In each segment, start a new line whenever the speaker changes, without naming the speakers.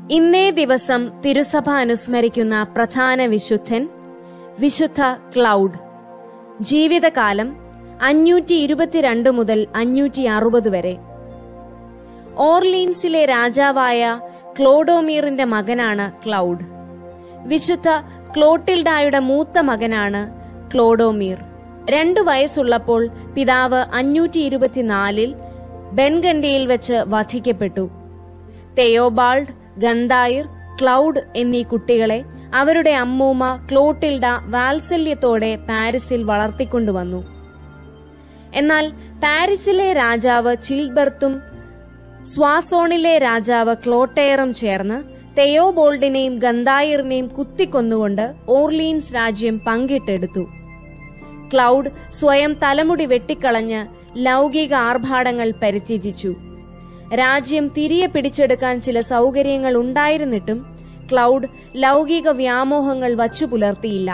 ഇന്നേ ദിവസം തിരുസഭ അനുസ്മരിക്കുന്ന പ്രധാന വിശുദ്ധൻ വിശുദ്ധ ക്ലൗഡ് ജീവിതകാലം അഞ്ഞൂറ്റി ഇരുപത്തിരണ്ട് മുതൽ അഞ്ഞൂറ്റി അറുപത് വരെ ഓർലീൻസിലെ രാജാവായ ക്ലോഡോമീറിന്റെ മകനാണ് ക്ലൗഡ് വിശുദ്ധ ക്ലോട്ടിൽഡായുടെ മൂത്ത മകനാണ് ക്ലോഡോമീർ രണ്ടു വയസ്സുള്ളപ്പോൾ പിതാവ് അഞ്ഞൂറ്റി ഇരുപത്തിനാലിൽ ബെൻഗണ്ടിയിൽ വെച്ച് വധിക്കപ്പെട്ടു തെയോബാൾഡ് ഗന്ധായിർ ക്ലൗഡ് എന്നീ കുട്ടികളെ അവരുടെ അമ്മൂമ്മ ക്ലോട്ടിൽഡ വാത്സല്യത്തോടെ പാരീസിൽ വളർത്തിക്കൊണ്ടുവന്നു എന്നാൽ പാരീസിലെ രാജാവ് ചിൽബർത്തും സ്വാസോണിലെ രാജാവ് ക്ലോട്ടയറും ചേർന്ന് തെയോബോൾഡിനെയും ഗന്ധായിറിനെയും കുത്തിക്കൊന്നുകൊണ്ട് ഓർലീൻസ് രാജ്യം പങ്കിട്ടെടുത്തു ക്ലൗഡ് സ്വയം തലമുടി വെട്ടിക്കളഞ്ഞ് ലൗകിക ആർഭാടങ്ങൾ പരിത്യജിച്ചു രാജ്യം തിരികെ പിടിച്ചെടുക്കാൻ ചില സൗകര്യങ്ങൾ ഉണ്ടായിരുന്നിട്ടും ക്ലൗഡ് ലൗകിക വ്യാമോഹങ്ങൾ വച്ചു പുലർത്തിയില്ല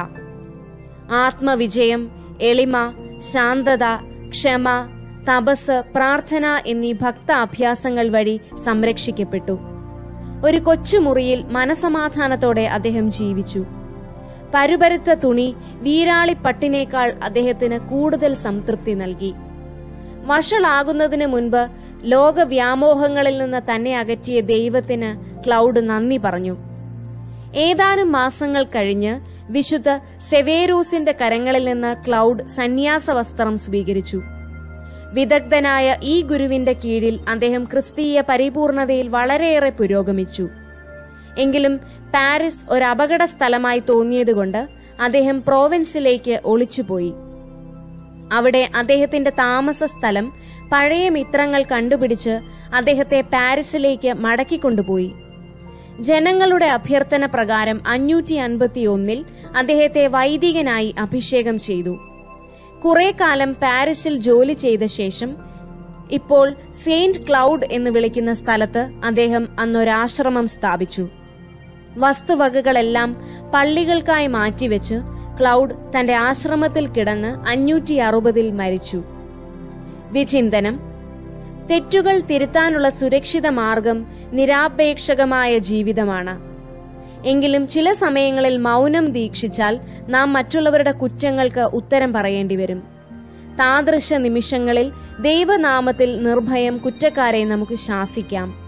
ആത്മവിജയം എളിമ ശാന്തത ക്ഷമ തപസ് പ്രാർത്ഥന എന്നീ ഭക്ത അഭ്യാസങ്ങൾ വഴി സംരക്ഷിക്കപ്പെട്ടു ഒരു കൊച്ചുമുറിയിൽ മനസമാധാനത്തോടെ അദ്ദേഹം ജീവിച്ചു പരുപരുത്ത തുണി വീരാളിപ്പട്ടിനേക്കാൾ അദ്ദേഹത്തിന് കൂടുതൽ സംതൃപ്തി നൽകി വഷളാകുന്നതിന് മുൻപ് ലോകവ്യാമോഹങ്ങളിൽ നിന്ന് തന്നെ അകറ്റിയ ദൈവത്തിന് ക്ലൗഡ് നന്ദി പറഞ്ഞു ഏതാനും മാസങ്ങൾ കഴിഞ്ഞ് വിശുദ്ധ സെവേരൂസിന്റെ കരങ്ങളിൽ നിന്ന് ക്ലൗഡ് സന്യാസ വസ്ത്രം സ്വീകരിച്ചു വിദഗ്ധനായ ഈ ഗുരുവിന്റെ കീഴിൽ അദ്ദേഹം ക്രിസ്തീയ പരിപൂർണതയിൽ വളരെയേറെ പുരോഗമിച്ചു എങ്കിലും പാരീസ് ഒരു അപകട സ്ഥലമായി തോന്നിയതുകൊണ്ട് അദ്ദേഹം പ്രോവിൻസിലേക്ക് ഒളിച്ചുപോയി അവിടെ അദ്ദേഹത്തിന്റെ താമസ സ്ഥലം പഴയ മിത്രങ്ങൾ കണ്ടുപിടിച്ച് അദ്ദേഹത്തെ പാരീസിലേക്ക് മടക്കിക്കൊണ്ടുപോയി ജനങ്ങളുടെ അഭ്യർത്ഥന പ്രകാരം അഞ്ഞൂറ്റി അൻപത്തി ഒന്നിൽ അദ്ദേഹത്തെ വൈദികനായി അഭിഷേകം ചെയ്തു കുറെ കാലം പാരീസിൽ ജോലി ചെയ്ത ശേഷം ഇപ്പോൾ സെയിന്റ് ക്ലൗഡ് എന്ന് വിളിക്കുന്ന സ്ഥലത്ത് അദ്ദേഹം അന്നൊരാശ്രമം സ്ഥാപിച്ചു വസ്തുവകകളെല്ലാം പള്ളികൾക്കായി മാറ്റിവെച്ച് ക്ലൗഡ് തന്റെ ആശ്രമത്തിൽ കിടന്ന് അഞ്ഞൂറ്റി അറുപതിൽ മരിച്ചു വിചിന്തനം തെറ്റുകൾ തിരുത്താനുള്ള സുരക്ഷിത മാർഗം നിരാപേക്ഷകമായ ജീവിതമാണ് എങ്കിലും ചില സമയങ്ങളിൽ മൗനം ദീക്ഷിച്ചാൽ നാം മറ്റുള്ളവരുടെ കുറ്റങ്ങൾക്ക് ഉത്തരം പറയേണ്ടി വരും താദൃശ നിമിഷങ്ങളിൽ ദൈവനാമത്തിൽ നിർഭയം കുറ്റക്കാരെ നമുക്ക് ശാസിക്കാം